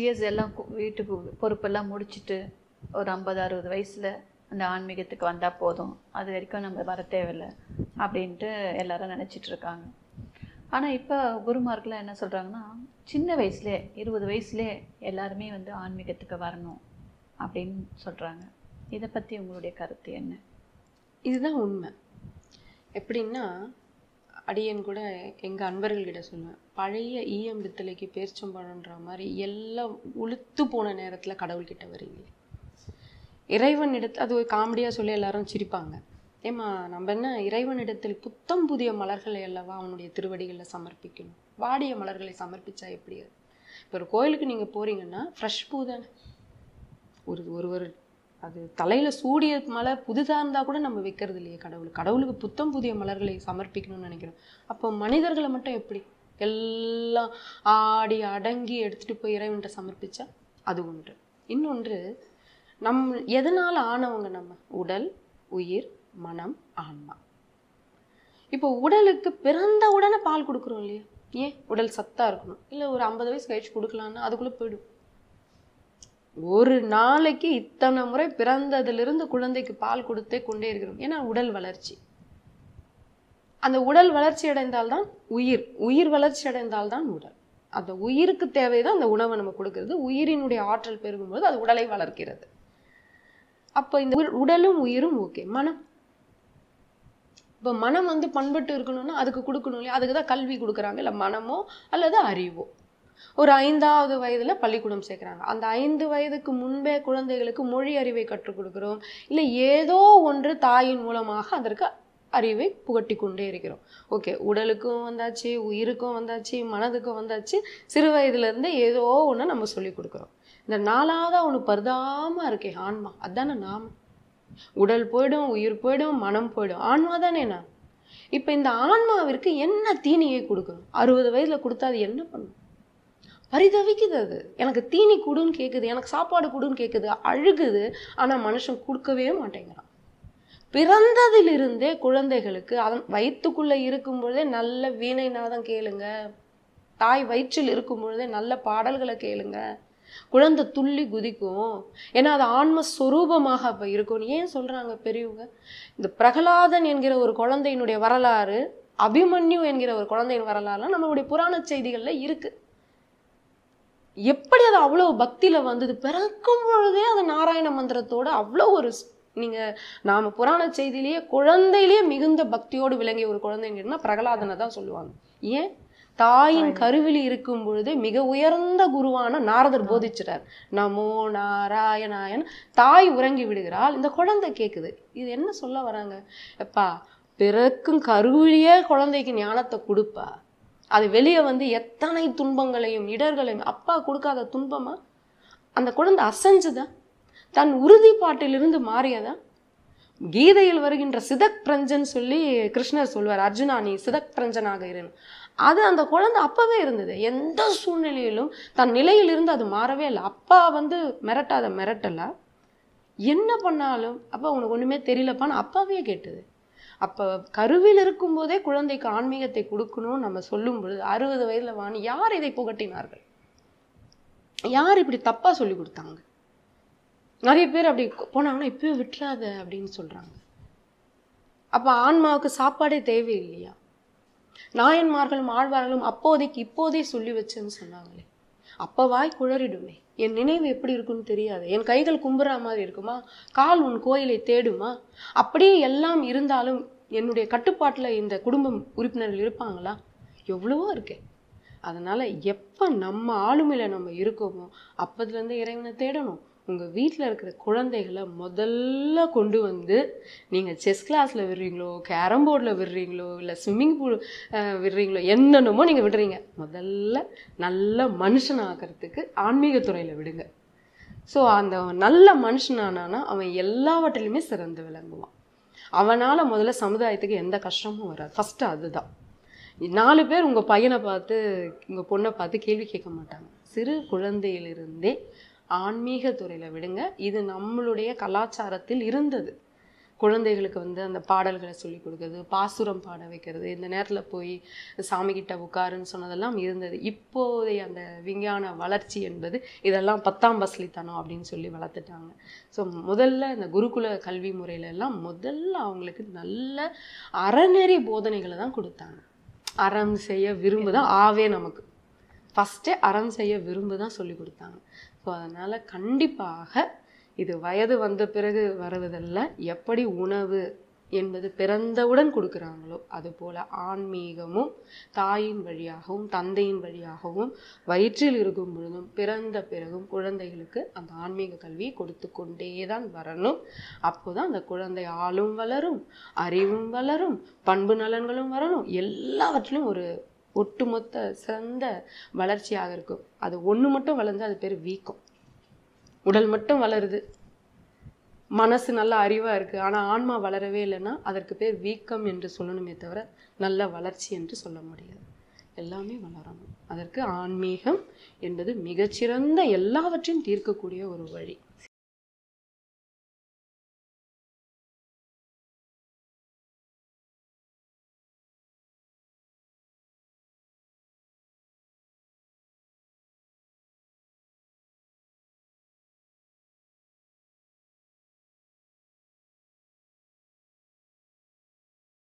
years எல்லாம் கு- வீட்டுக்கு பொறுப்பெல்லாம் முடிச்சுட்டு ஒரு ஐம்பது அறுபது வயசில் அந்த ஆன்மீகத்துக்கு வந்தால் போதும் அது வரைக்கும் நம்ம வர தேவையில்லை அப்படின்ட்டு எல்லாரும் நினச்சிட்டு இருக்காங்க ஆனால் இப்போ குருமார்கள்லாம் என்ன சொல்கிறாங்கன்னா சின்ன வயசுலே இருபது வயசுலே எல்லாருமே வந்து ஆன்மீகத்துக்கு வரணும் அப்படின்னு சொல்கிறாங்க இதை பற்றி உங்களுடைய கருத்து என்ன இதுதான் உண்மை எப்படின்னா அடியன் கூட எங்கள் அன்பர்கள்கிட்ட சொல்லுவேன் பழைய ஈயம் பித்தளைக்கு பேர்ச்சம்பழன்ற மாதிரி எல்லாம் உளுத்து போன நேரத்தில் கடவுள்கிட்ட வரீங்க இறைவன் இடத்து அது ஒரு காமெடியாக சொல்லி எல்லாரும் சிரிப்பாங்க ஏம்மா நம்ம என்ன இறைவனிடத்தில் புத்தம் புதிய மலர்களை அல்லவா அவனுடைய திருவடிகளில் சமர்ப்பிக்கணும் வாடிய மலர்களை சமர்ப்பிச்சா எப்படி அது இப்போ ஒரு கோயிலுக்கு நீங்கள் போறீங்கன்னா ஃப்ரெஷ் பூ தானே ஒரு ஒரு ஒரு அது தலையில சூடிய மலர் புதுதா இருந்தா கூட நம்ம வைக்கிறது இல்லையே கடவுளுக்கு கடவுளுக்கு புத்தம் புதிய மலர்களை சமர்ப்பிக்கணும்னு நினைக்கிறோம் அப்போ மனிதர்களை மட்டும் எப்படி எல்லாம் ஆடி அடங்கி எடுத்துட்டு போய் இறைவன்கிட்ட சமர்ப்பிச்சா அது ஒன்று இன்னொன்று நம் எதனால ஆனவங்க நம்ம உடல் உயிர் மனம் ஆன்மா இப்போ உடலுக்கு பிறந்த உடனே பால் கொடுக்குறோம் இல்லையா ஏன் உடல் சத்தா இருக்கணும் இல்லை ஒரு ஐம்பது வயசு கழிச்சு கொடுக்கலான்னா அதுக்குள்ள போயிடும் ஒரு நாளைக்கு இத்தனை முறை பிறந்ததிலிருந்து குழந்தைக்கு பால் கொடுத்தே கொண்டே இருக்கிறோம் ஏன்னா உடல் வளர்ச்சி அந்த உடல் வளர்ச்சி அடைந்தால்தான் உயிர் உயிர் வளர்ச்சி அடைந்தால்தான் உடல் அந்த உயிருக்கு தேவைதான் அந்த உணவை நம்ம கொடுக்கிறது உயிரினுடைய ஆற்றல் பெருகும்போது அது உடலை வளர்க்கிறது அப்போ இந்த உயிர்- உடலும் உயிரும் ஓகே மனம் இப்போ மனம் வந்து பண்பட்டு இருக்கணும்னா அதுக்கு கொடுக்கணும் இல்லையா அதுக்கு தான் கல்வி கொடுக்குறாங்க இல்லை மனமோ அல்லது அறிவோ ஒரு ஐந்தாவது வயதுல பள்ளிக்கூடம் சேர்க்குறாங்க அந்த ஐந்து வயதுக்கு முன்பே குழந்தைகளுக்கு மொழி அறிவை கற்றுக் கொடுக்கிறோம் இல்லை ஏதோ ஒன்று தாயின் மூலமாக அதற்கு அறிவை புகட்டி கொண்டே இருக்கிறோம் ஓகே உடலுக்கும் வந்தாச்சு உயிருக்கும் வந்தாச்சு மனதுக்கும் வந்தாச்சு சிறு வயதுல இருந்தே ஏதோ ஒன்று நம்ம சொல்லி கொடுக்குறோம் இந்த நாலாவதா ஒன்று பருதாம இருக்கே ஆன்மா அதானே நாம உடல் போயிடும் உயிர் போயிடும் மனம் போயிடும் ஆன்மா தானே நான் இப்போ இந்த ஆன்மாவிற்கு என்ன தீனியை கொடுக்கணும் அறுபது வயதுல கொடுத்தா அது என்ன பண்ணும் பரிதவிக்குது அது எனக்கு தீனி கொடுன்னு கேட்குது எனக்கு சாப்பாடு கொடுன்னு கேட்குது அழுகுது ஆனா மனுஷன் கொடுக்கவே மாட்டேங்கிறான் பிறந்ததிலிருந்தே குழந்தைகளுக்கு அதன் வயிற்றுக்குள்ள இருக்கும் பொழுதே நல்ல வீணை நாதம் கேளுங்க தாய் வயிற்றில் இருக்கும் பொழுதே நல்ல பாடல்களை கேளுங்க குழந்தை துள்ளி குதிக்கும் ஏன்னா அது ஆன்ம ஸ்வரூபமாக அப்ப இருக்கும் ஏன் சொல்றாங்க பெரியவங்க இந்த பிரகலாதன் என்கிற ஒரு குழந்தையினுடைய வரலாறு அபிமன்யு என்கிற ஒரு குழந்தையின் வரலாறுலாம் நம்மளுடைய புராண செய்திகள்ல இருக்கு எப்படி அது அவ்வளவு பக்தியில வந்தது பிறக்கும் பொழுதே அது நாராயண மந்திரத்தோட அவ்வளோ ஒரு ஸ்- நீங்க நாம புராண செய்தியிலேயே குழந்தையிலேயே மிகுந்த பக்தியோடு விளங்கிய ஒரு குழந்தைங்கன்னா பிரகலாதனை தான் சொல்லுவாங்க ஏன் தாயின் கருவில் இருக்கும் பொழுது மிக உயர்ந்த குருவான நாரதர் போதிச்சிட்டார் நமோ நாராயணாயன் தாய் உறங்கி விடுகிறாள் இந்த குழந்தை கேக்குது இது என்ன சொல்ல வராங்க எப்பா பிறக்கும் கருவிலேயே குழந்தைக்கு ஞானத்தை கொடுப்பா அது வெளியே வந்து எத்தனை துன்பங்களையும் இடர்களையும் அப்பா கொடுக்காத துன்பமா அந்த குழந்தை அசைஞ்சுதா தன் உறுதிப்பாட்டிலிருந்து மாறியதா கீதையில் வருகின்ற சிதக் பிரஞ்சன் சொல்லி கிருஷ்ணர் சொல்வார் அர்ஜுனா நீ சிதக் பிரஞ்சனாக இருன்னு அது அந்த குழந்தை அப்பவே இருந்தது எந்த சூழ்நிலையிலும் தன் நிலையிலிருந்து அது மாறவே இல்லை அப்பா வந்து மிரட்டாத மிரட்டல என்ன பண்ணாலும் அப்பா உனக்கு ஒண்ணுமே தெரியலப்பான்னு அப்பாவே கேட்டது அப்ப கருவில் இருக்கும்போதே குழந்தைக்கு ஆன்மீகத்தை கொடுக்கணும்னு நம்ம சொல்லும் பொழுது அறுபது வயதுல வாணி யார் இதை புகட்டினார்கள் யார் இப்படி தப்பா சொல்லி கொடுத்தாங்க நிறைய பேர் அப்படி போனாங்கன்னா இப்பவே விட்டுறாத அப்படின்னு சொல்றாங்க அப்ப ஆன்மாவுக்கு சாப்பாடே தேவையில்லையா நாயன்மார்களும் ஆழ்வார்களும் அப்போதைக்கு இப்போதே சொல்லி வச்சேன்னு சொன்னாங்களே அப்ப வாய் குழறிடுமே என் நினைவு எப்படி இருக்குன்னு தெரியாது என் கைகள் கும்புற மாதிரி இருக்குமா கால் உன் கோயிலை தேடுமா அப்படியே எல்லாம் இருந்தாலும் என்னுடைய கட்டுப்பாட்டுல இந்த குடும்பம் உறுப்பினர்கள் இருப்பாங்களா எவ்வளவோ இருக்கே அதனால எப்ப நம்ம ஆளுமையில நம்ம இருக்கோமோ அப்பதுல இருந்து இறைவனை தேடணும் உங்க வீட்ல இருக்கிற குழந்தைகளை முதல்ல கொண்டு வந்து நீங்க செஸ் கிளாஸ்ல விடுறீங்களோ கேரம் போர்டில் விடுறீங்களோ இல்ல ஸ்விம்மிங் பூல் விடுறீங்களோ என்னென்னமோ நீங்க விடுறீங்க முதல்ல நல்ல மனுஷன் ஆக்கிறதுக்கு ஆன்மீகத்துறையில விடுங்க ஸோ அந்த நல்ல மனுஷனானானா அவன் எல்லாவற்றிலுமே சிறந்து விளங்குவான் அவனால முதல்ல சமுதாயத்துக்கு எந்த கஷ்டமும் வராது ஃபர்ஸ்ட் அதுதான் நாலு பேர் உங்க பையனை பார்த்து உங்க பொண்ணை பார்த்து கேள்வி கேட்க மாட்டாங்க சிறு குழந்தையிலிருந்தே ஆன்மீக துறையில விடுங்க இது நம்மளுடைய கலாச்சாரத்தில் இருந்தது குழந்தைகளுக்கு வந்து அந்த பாடல்களை சொல்லி கொடுக்கறது பாசுரம் பாட வைக்கிறது இந்த நேரத்தில் போய் சாமி கிட்ட உட்காருன்னு சொன்னதெல்லாம் இருந்தது இப்போதைய அந்த விஞ்ஞான வளர்ச்சி என்பது இதெல்லாம் பத்தாம் பஸ்லித்தனம் அப்படின்னு சொல்லி வளர்த்துட்டாங்க ஸோ முதல்ல இந்த குருகுல கல்வி முறையில எல்லாம் முதல்ல அவங்களுக்கு நல்ல அறநெறி போதனைகளை தான் கொடுத்தாங்க அறம் செய்ய விரும்புதான் ஆவே நமக்கு ஃபஸ்ட்டே அறம் செய்ய விரும்பு தான் சொல்லி கொடுத்தாங்க ஸோ அதனால் கண்டிப்பாக இது வயது வந்த பிறகு வருவதல்ல எப்படி உணவு என்பது பிறந்தவுடன் கொடுக்குறாங்களோ அதுபோல் ஆன்மீகமும் தாயின் வழியாகவும் தந்தையின் வழியாகவும் வயிற்றில் இருக்கும் பொழுதும் பிறந்த பிறகும் குழந்தைகளுக்கு அந்த ஆன்மீக கல்வியை கொடுத்து கொண்டே தான் வரணும் அப்போதான் அந்த குழந்தை ஆளும் வளரும் அறிவும் வளரும் பண்பு நலன்களும் வரணும் எல்லாவற்றிலும் ஒரு ஒட்டுமொத்த சிறந்த வளர்ச்சியாக இருக்கும் அது ஒன்று மட்டும் வளர்ந்து அது பேர் வீக்கம் உடல் மட்டும் வளருது மனசு நல்ல அறிவாக இருக்குது ஆனால் ஆன்மா வளரவே இல்லைன்னா அதற்கு பேர் வீக்கம் என்று சொல்லணுமே தவிர நல்ல வளர்ச்சி என்று சொல்ல முடியாது எல்லாமே வளரணும் அதற்கு ஆன்மீகம் என்பது மிகச்சிறந்த எல்லாவற்றையும் தீர்க்கக்கூடிய ஒரு வழி